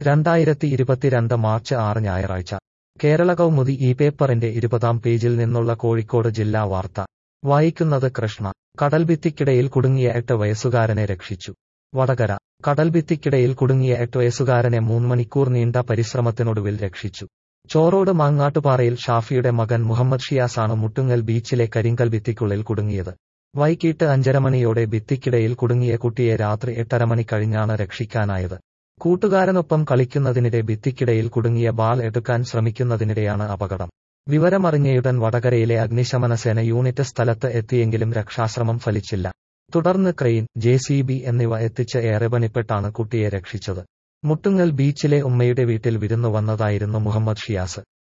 രണ്ടായിരത്തി ഇരുപത്തിരണ്ട് മാർച്ച് ആറ് ഞായറാഴ്ച കേരള കൗമുദി ഈ പേപ്പറിന്റെ ഇരുപതാം പേജിൽ നിന്നുള്ള കോഴിക്കോട് ജില്ലാ വാർത്ത വായിക്കുന്നത് കൃഷ്ണ കടൽഭിത്തിക്കിടയിൽ കുടുങ്ങിയ എട്ട് വയസ്സുകാരനെ രക്ഷിച്ചു വടകര കടൽഭിത്തിക്കിടയിൽ കുടുങ്ങിയ എട്ട് വയസ്സുകാരനെ മൂന്ന് മണിക്കൂർ നീണ്ട പരിശ്രമത്തിനൊടുവിൽ രക്ഷിച്ചു ചോറോട് മാങ്ങാട്ടുപാറയിൽ ഷാഫിയുടെ മകൻ മുഹമ്മദ് ഷിയാസാണ് മുട്ടുങ്ങൽ ബീച്ചിലെ കരിങ്കൽ ഭിത്തിക്കുള്ളിൽ കുടുങ്ങിയത് വൈകിട്ട് അഞ്ചര മണിയോടെ ഭിത്തിക്കിടയിൽ കുടുങ്ങിയ കുട്ടിയെ രാത്രി എട്ടര മണി കഴിഞ്ഞാണ് രക്ഷിക്കാനായത് കൂട്ടുകാരനൊപ്പം കളിക്കുന്നതിനിടെ ഭിത്തിക്കിടയിൽ കുടുങ്ങിയ ബാൾ എടുക്കാൻ ശ്രമിക്കുന്നതിനിടെയാണ് അപകടം വിവരമറിഞ്ഞയുടൻ വടകരയിലെ അഗ്നിശമന സേന യൂണിറ്റ് സ്ഥലത്ത് എത്തിയെങ്കിലും രക്ഷാശ്രമം ഫലിച്ചില്ല തുടർന്ന് ക്രെയിൻ ജെ സി ബി എന്നിവ എത്തിച്ച് ഏറെ പണിപ്പെട്ടാണ് കുട്ടിയെ രക്ഷിച്ചത് മുട്ടുങ്ങൽ ബീച്ചിലെ ഉമ്മയുടെ വീട്ടിൽ വിരുന്നു വന്നതായിരുന്നു മുഹമ്മദ് ഷിയാസ്